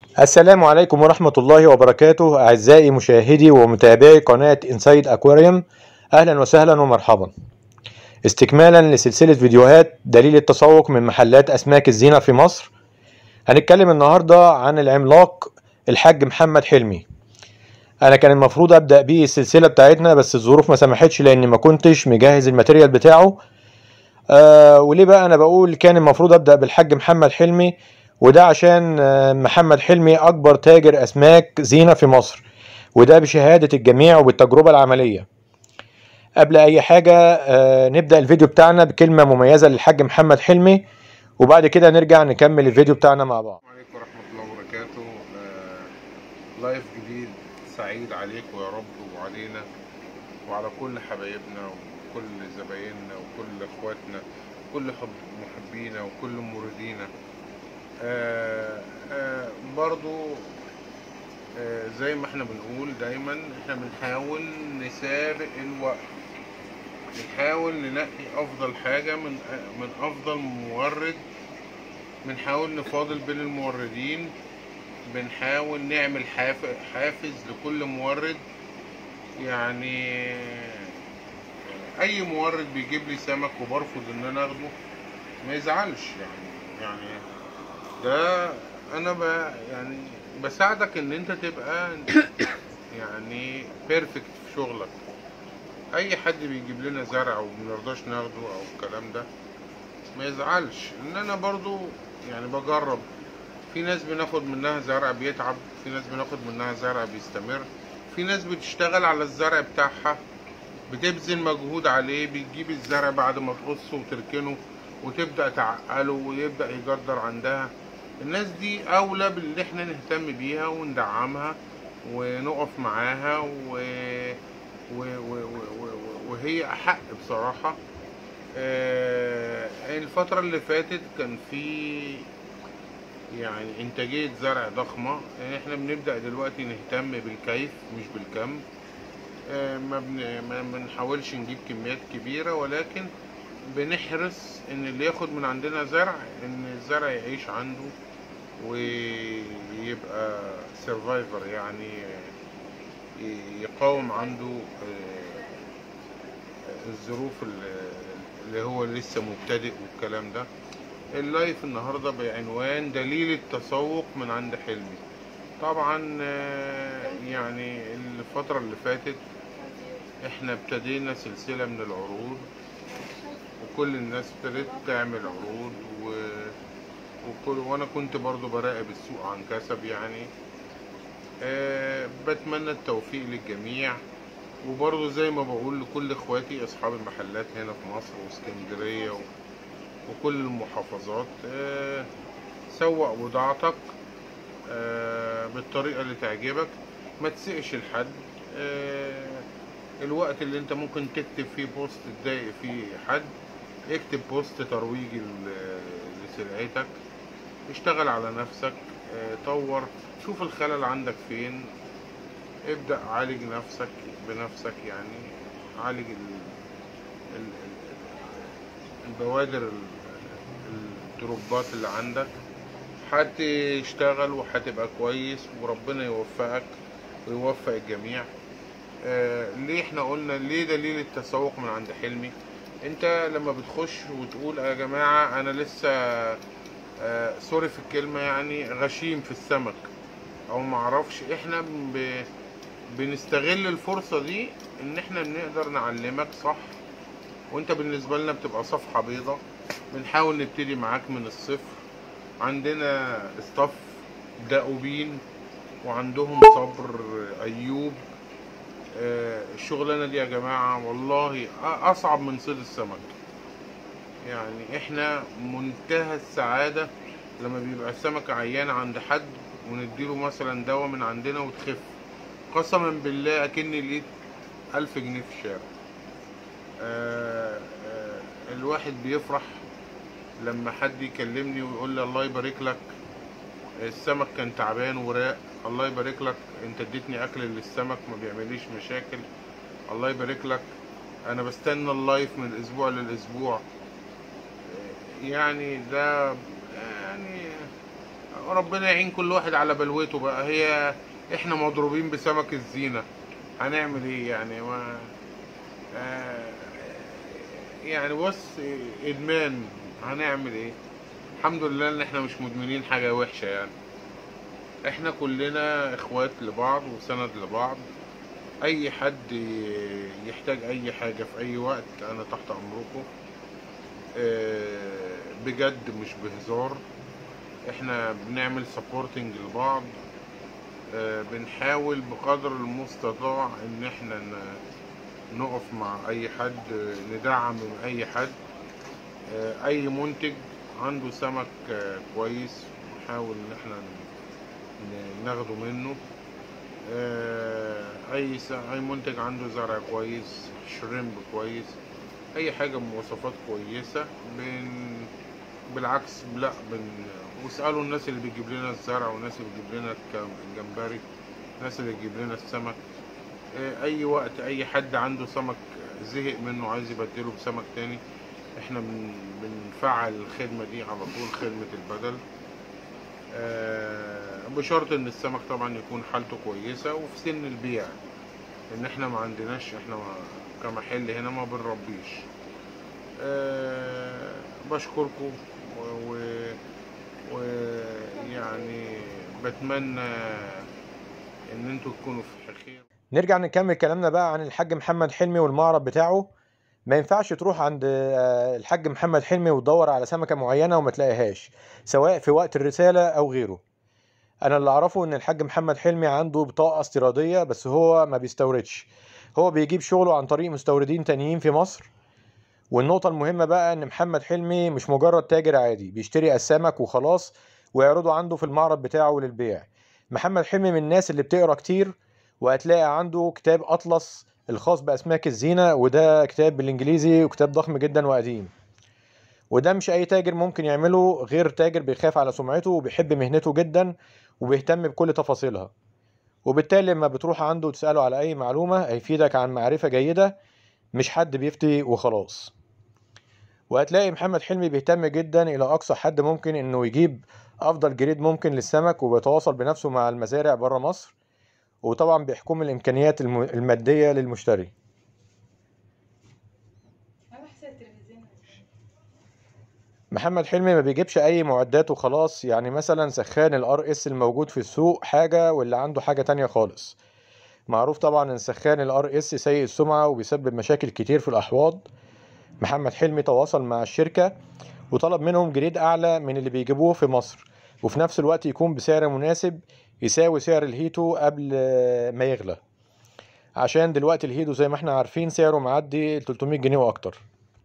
السلام عليكم ورحمة الله وبركاته أعزائي مشاهدي ومتابعي قناة إنسايد أكواريوم أهلا وسهلا ومرحبا استكمالا لسلسلة فيديوهات دليل التسوق من محلات أسماك الزينة في مصر هنتكلم النهاردة عن العملاق الحاج محمد حلمي أنا كان المفروض أبدأ بيه السلسلة بتاعتنا بس الظروف ما سمحتش لأني ما كنتش مجهز الماتيريال بتاعه آه وليه بقى أنا بقول كان المفروض أبدأ بالحاج محمد حلمي وده عشان آه، محمد حلمي أكبر تاجر أسماك زينة في مصر وده بشهادة الجميع وبالتجربة العملية قبل أي حاجة آه، نبدأ الفيديو بتاعنا بكلمة مميزة للحاج محمد حلمي وبعد كده نرجع نكمل الفيديو بتاعنا مع بعض السلام عليكم ورحمة الله وبركاته آه، لايف جديد سعيد عليكم يا رب وعلينا وعلى كل حبايبنا وكل زبايننا وكل اخواتنا وكل حب محبينا وكل موردينا آه، آه، برضو آه، زي ما احنا بنقول دايما احنا بنحاول نسابق الوقت بنحاول ننقي افضل حاجة من من افضل مورد بنحاول نفاضل بين الموردين بنحاول نعمل حاف- حافز لكل مورد يعني اي مورد بيجيب لي سمك وبرفض ان انا اخده ما يزعلش يعني يعني ده انا ب يعني بساعدك ان انت تبقى يعني بيرفكت في شغلك اي حد بيجيب لنا زرع ومنرضاش ناخده او الكلام ده ما يزعلش ان انا برضو يعني بجرب في ناس بناخد منها زرع بيتعب في ناس بناخد منها زرع بيستمر في ناس بتشتغل على الزرع بتاعها بتبذل مجهود عليه بتجيب الزرع بعد ما تقصه وتركنه وتبدأ تعقله ويبدأ يجدر عندها الناس دي أولى باللي احنا نهتم بيها وندعمها ونقف معاها و... و... و... و... و... وهي أحق بصراحة آه، الفترة اللي فاتت كان في يعني إنتاجية زرع ضخمة يعني إحنا بنبدأ دلوقتي نهتم بالكيف مش بالكم آه، ما بن- ما بنحاولش نجيب كميات كبيرة ولكن بنحرص إن اللي ياخد من عندنا زرع إن الزرع يعيش عنده ويبقى سرفايفر يعني ي- يقاوم عنده آه، الظروف اللي- اللي هو لسه مبتدئ والكلام ده اللايف النهاردة بعنوان دليل التسوق من عند حلمي طبعا آه، يعني الفترة اللي فاتت احنا ابتدينا سلسلة من العروض وكل الناس ابتدت تعمل عروض و... وكل... وانا كنت برضو براقب السوق عن كسب يعني أه بتمنى التوفيق للجميع وبرضو زي ما بقول لكل اخواتي اصحاب المحلات هنا في مصر واسكندرية و... وكل المحافظات أه سوق بضاعتك أه بالطريقة اللي تعجبك ما تسقش لحد أه الوقت اللي انت ممكن تكتب فيه بوست تضايق فيه حد اكتب بوست ترويجي ل- لسلعتك اشتغل على نفسك اه، طور شوف الخلل عندك فين ابدأ عالج نفسك بنفسك يعني عالج ال... ال... ال- البوادر ال- الدروبات اللي عندك هتشتغل وهتبقى كويس وربنا يوفقك ويوفق الجميع آه ليه احنا قلنا ليه دليل التسوق من عند حلمي انت لما بتخش وتقول يا جماعة انا لسه آه سوري في الكلمة يعني غشيم في السمك او معرفش احنا ب... بنستغل الفرصة دي ان احنا بنقدر نعلمك صح وانت بالنسبة لنا بتبقى صفحة بيضة بنحاول نبتدي معاك من الصفر عندنا استاف دؤوبين وعندهم صبر ايوب آه، الشغلانه دي يا جماعه والله أ- اصعب من صيد السمك يعني احنا منتهى السعاده لما بيبقى السمك عيان عند حد ونديله مثلا دواء من عندنا وتخف قسما بالله اكني لقيت ألف جنيه في الشارع آه، آه، الواحد بيفرح لما حد يكلمني ويقول لي الله يبارك لك السمك كان تعبان وراق الله يبارك لك انت اديتني اكل للسمك ما بيعمليش مشاكل الله يبارك لك انا بستنى اللايف من الاسبوع للاسبوع يعني ده يعني ربنا يعين كل واحد على بلوته بقى هي احنا مضروبين بسمك الزينة هنعمل ايه يعني ما آه يعني بص ادمان هنعمل ايه الحمد لله ان احنا مش مدمنين حاجة وحشة يعني احنا كلنا اخوات لبعض وسند لبعض اي حد يحتاج اي حاجة في اي وقت انا تحت امركم آه، بجد مش بهزار احنا بنعمل سبورتنج لبعض آه، بنحاول بقدر المستطاع ان احنا ن- نقف مع اي حد آه، ندعم من اي حد آه، اي منتج عنده سمك آه، كويس نحاول ان احنا ن- ناخده منه آه، اي س- اي منتج عنده زرع كويس شريمب كويس اي حاجه بمواصفات كويسه بن بالعكس لا بن واسالوا الناس اللي بتجيب لنا الزرع والناس اللي بتجيب لنا الك- الجمبري الناس اللي بتجيب لنا السمك آه، اي وقت اي حد عنده سمك زهق منه عايز يبدله بسمك تاني احنا بن بنفعل الخدمه دي على طول خدمه البدل آه، بشرط ان السمك طبعا يكون حالته كويسه وفي سن البيع ان احنا ما عندناش احنا ما كمحل هنا ما بنربيش أه بشكركم ويعني و... ويعني بتمنى ان انتوا تكونوا في خير نرجع نكمل كلامنا بقى عن الحاج محمد حلمي والمعرض بتاعه ما ينفعش تروح عند آه، الحاج محمد حلمي وتدور على سمكة معينة وما تلاقيهاش سواء في وقت الرسالة أو غيره أنا اللي أعرفه إن الحاج محمد حلمي عنده بطاقة استيرادية بس هو ما بيستوردش هو بيجيب شغله عن طريق مستوردين تانيين في مصر والنقطة المهمة بقى إن محمد حلمي مش مجرد تاجر عادي بيشتري السمك وخلاص ويعرضه عنده في المعرض بتاعه للبيع محمد حلمي من الناس اللي بتقرا كتير وهتلاقي عنده كتاب أطلس الخاص بأسماك الزينة وده كتاب بالإنجليزي وكتاب ضخم جدا وقديم وده مش أي تاجر ممكن يعمله غير تاجر بيخاف على سمعته وبيحب مهنته جدا وبيهتم بكل تفاصيلها وبالتالي لما بتروح عنده وتسأله على أي معلومة هيفيدك عن معرفة جيدة مش حد بيفتي وخلاص وهتلاقي محمد حلمي بيهتم جدا إلى أقصى حد ممكن إنه يجيب أفضل جريد ممكن للسمك وبيتواصل بنفسه مع المزارع بره مصر وطبعا بيحكم الإمكانيات الم- المادية للمشتري انا بحسب التلفزيون محمد حلمي ما بيجيبش اي معدات وخلاص يعني مثلا سخان الار اس الموجود في السوق حاجة واللي عنده حاجة تانية خالص معروف طبعا ان سخان الار اس سيء السمعة وبيسبب مشاكل كتير في الاحواض محمد حلمي تواصل مع الشركة وطلب منهم جريد اعلى من اللي بيجيبوه في مصر وفي نفس الوقت يكون بسعر مناسب يساوي سعر الهيتو قبل آه، ما يغلى عشان دلوقتي الهيتو زي ما احنا عارفين سعره معدي 300 جنيه واكتر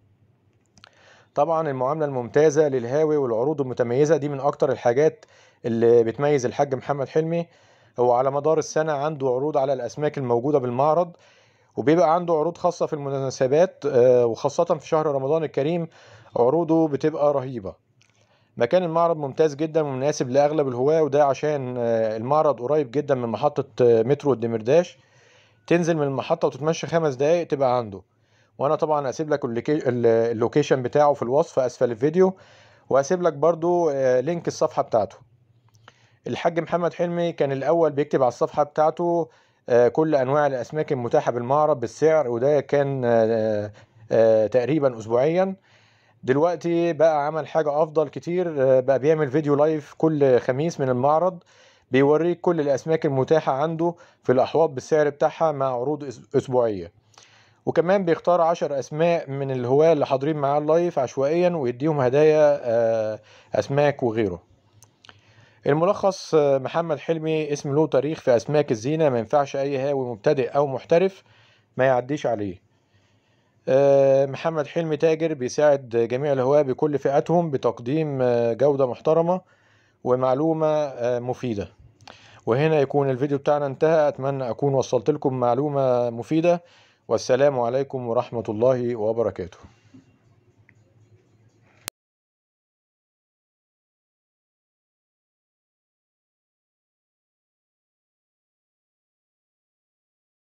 طبعا المعاملة الممتازة للهاوي والعروض المتميزة دي من أكتر الحاجات اللي بتميز الحاج محمد حلمي هو على مدار السنة عنده عروض على الأسماك الموجودة بالمعرض وبيبقى عنده عروض خاصة في المناسبات آه، وخاصة في شهر رمضان الكريم عروضه بتبقى رهيبة مكان المعرض ممتاز جدا ومناسب لأغلب الهواة وده عشان آه، المعرض قريب جدا من محطة آه، مترو الدمرداش تنزل من المحطة وتتمشى خمس دقايق تبقى عنده وانا طبعا هسيب لك اللوكي- ال- اللوكيشن بتاعه في الوصف اسفل الفيديو وهسيب لك برضو آه، لينك الصفحة بتاعته الحاج محمد حلمي كان الاول بيكتب على الصفحة بتاعته آه، كل انواع الاسماك المتاحة بالمعرض بالسعر وده كان آه، آه، تقريبا اسبوعيا دلوقتي بقى عمل حاجة افضل كتير آه، بقى بيعمل فيديو لايف كل خميس من المعرض بيوريك كل الاسماك المتاحة عنده في الاحواض بالسعر بتاعها مع عروض أس- اسبوعية وكمان بيختار عشر أسماء من الهواة اللي حاضرين معاه اللايف عشوائيا ويديهم هدايا آه، أسماك وغيره الملخص آه، محمد حلمي اسم له تاريخ في أسماك الزينة ما ينفعش أي هاوي مبتدئ أو محترف ما يعديش عليه آه، محمد حلمي تاجر بيساعد جميع الهواة بكل فئاتهم بتقديم آه، جودة محترمة ومعلومة آه، مفيدة وهنا يكون الفيديو بتاعنا انتهى أتمنى أكون وصلت لكم معلومة مفيدة والسلام عليكم ورحمة الله وبركاته